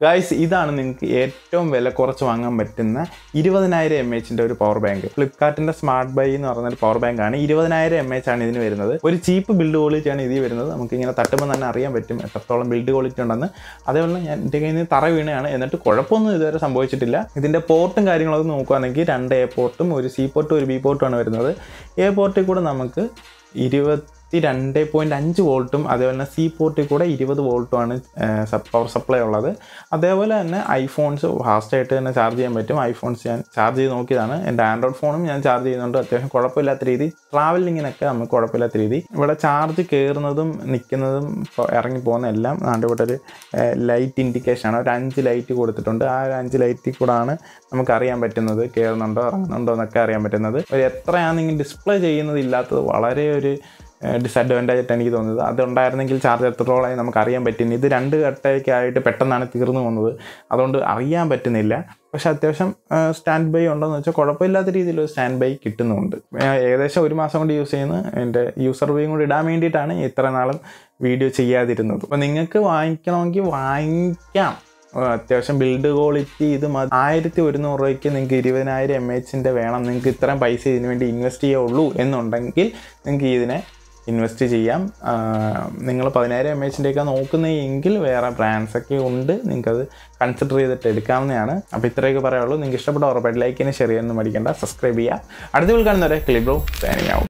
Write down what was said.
guys ഇതാണ് നിങ്ങൾക്ക് ഏറ്റവും വില കുറച്ച് വാങ്ങാൻ പറ്റുന്ന ഇരുപതിനായിരം എം എച്ചിൻ്റെ ഒരു പവർ ബാങ്ക് ഫ്ലിപ്കാർട്ടിൻ്റെ സ്മാർട്ട് ബൈ എന്ന് പറയുന്ന ഒരു പവർ ബാങ്ക് ആണ് ഇരുപതിനായിരം എം എച്ച് ആണ് ഇതിന് വരുന്നത് ഒരു ചീപ്പ് ബിൽഡ് ക്വാളിറ്റി ആണ് ഇതിൽ വരുന്നത് നമുക്ക് ഇങ്ങനെ തട്ടുമ്പോൾ തന്നെ അറിയാൻ പറ്റും എത്രത്തോളം ബിൽഡ് ക്വാളിറ്റി ഉണ്ടെന്ന് അതേപോലെ ഞാൻ എൻ്റെ കയ്യിൽ നിന്ന് തറ വീണയാണ് എന്നിട്ട് കുഴപ്പമൊന്നും ഇതുവരെ സംഭവിച്ചിട്ടില്ല ഇതിൻ്റെ പോർട്ടും കാര്യങ്ങളൊക്കെ നോക്കുകയാണെങ്കിൽ രണ്ട് എ പോർട്ടും ഒരു സി പോർട്ടും ഒരു ബി പോർട്ടും ആണ് വരുന്നത് എ പോർട്ടിൽ കൂടെ നമുക്ക് ഇരുപത്തി രണ്ട് പോയിൻറ്റ് അഞ്ച് വോൾട്ടും അതേപോലെ തന്നെ സി പോർട്ടിൽ കൂടെ ഇരുപത് വോൾട്ടുമാണ് പവർ സപ്ലൈ ഉള്ളത് അതേപോലെ തന്നെ ഐഫോൺസ് ഫാസ്റ്റായിട്ട് തന്നെ ചാർജ് ചെയ്യാൻ പറ്റും ഐഫോൺസ് ഞാൻ ചാർജ് ചെയ്ത് നോക്കിയതാണ് എൻ്റെ ആൻഡ്രോയിഡ് ഫോണും ഞാൻ ചാർജ് ചെയ്യുന്നുണ്ട് അത്യാവശ്യം കുഴപ്പമില്ലാത്ത രീതി ട്രാവലിങ്ങിനൊക്കെ നമുക്ക് കുഴപ്പമില്ലാത്ത രീതി ഇവിടെ ചാർജ് കയറുന്നതും നിൽക്കുന്നതും ഇപ്പോൾ ഇറങ്ങി പോകുന്ന എല്ലാം നാണ്ട് ഇവിടെ ഒരു ലൈറ്റ് ഇൻഡിക്കേഷനാണ് ഒരു അഞ്ച് ലൈറ്റ് കൊടുത്തിട്ടുണ്ട് ആ ഒരു അഞ്ച് ലൈറ്റിൽ കൂടാണ് നമുക്ക് അറിയാൻ പറ്റുന്നത് കയറുന്നുണ്ടോ ഇറങ്ങുന്നുണ്ടോ എന്നൊക്കെ അറിയാൻ പറ്റുന്നത് ഒരു എത്രയാണെങ്കിൽ ഡിസ്പ്ലേ ചെയ്യുന്നത് ഇല്ലാത്തത് വളരെ ഒരു ഡിസഡ്വാൻറ്റേജ് ആയിട്ട് എനിക്ക് തോന്നുന്നത് അതുണ്ടായിരുന്നെങ്കിൽ ചാർജ് എത്രത്തോളമായി നമുക്ക് അറിയാൻ പറ്റുന്നു ഇത് രണ്ട് ഘട്ടമൊക്കെ ആയിട്ട് പെട്ടെന്നാണ് തീർന്നു പോകുന്നത് അതുകൊണ്ട് അറിയാൻ പറ്റുന്നില്ല പക്ഷെ അത്യാവശ്യം സ്റ്റാൻഡ് ബൈ ഉണ്ടോയെന്ന് വെച്ചാൽ കുഴപ്പമില്ലാത്ത രീതിയിൽ ഒരു സ്റ്റാൻഡ് ബൈ കിട്ടുന്നുണ്ട് ഞാൻ ഏകദേശം ഒരു മാസം കൊണ്ട് യൂസ് ചെയ്യുന്ന എൻ്റെ യൂസർ റിവ്യൂയും കൂടി ഇടാൻ വേണ്ടിയിട്ടാണ് ഇത്ര നാളും വീഡിയോ ചെയ്യാതിരുന്നത് അപ്പോൾ നിങ്ങൾക്ക് വാങ്ങിക്കണമെങ്കിൽ വാങ്ങിക്കാം അത്യാവശ്യം ബിൽഡ് ക്വാളിറ്റി ഇത് മ- ആയിരത്തി ഒരുന്നൂറ് രൂപയ്ക്ക് നിങ്ങൾക്ക് ഇരുപതിനായിരം എം എച്ചിൻ്റെ വേണം നിങ്ങൾക്ക് ഇത്രയും പൈസ ഇതിന് വേണ്ടി ഇൻവെസ്റ്റ് ചെയ്യുള്ളൂ എന്നുണ്ടെങ്കിൽ നിങ്ങൾക്ക് ഇതിനെ ഇൻവെസ്റ്റ് ചെയ്യാം നിങ്ങൾ പതിനായിരം എം എച്ചിൻ്റെയൊക്കെ നോക്കുന്നതെങ്കിൽ വേറെ ബ്രാൻഡ്സ് ഒക്കെ ഉണ്ട് നിങ്ങൾക്കത് കൺസിഡർ ചെയ്തിട്ട് എടുക്കാവുന്നതാണ് അപ്പോൾ ഇത്രയൊക്കെ പറയുള്ളൂ നിങ്ങൾക്ക് ഇഷ്ടപ്പെട്ട ഉറപ്പായിട്ട് ലൈക്ക് ചെയ്യാൻ ഷെയർ ചെയ്യാനൊന്നും മടിക്കേണ്ട സബ്സ്ക്രൈബ് ചെയ്യുക അടുത്ത വീൾ കാണുന്നവരെ ക്ലിബ്രോ സൈനിങ് ആവും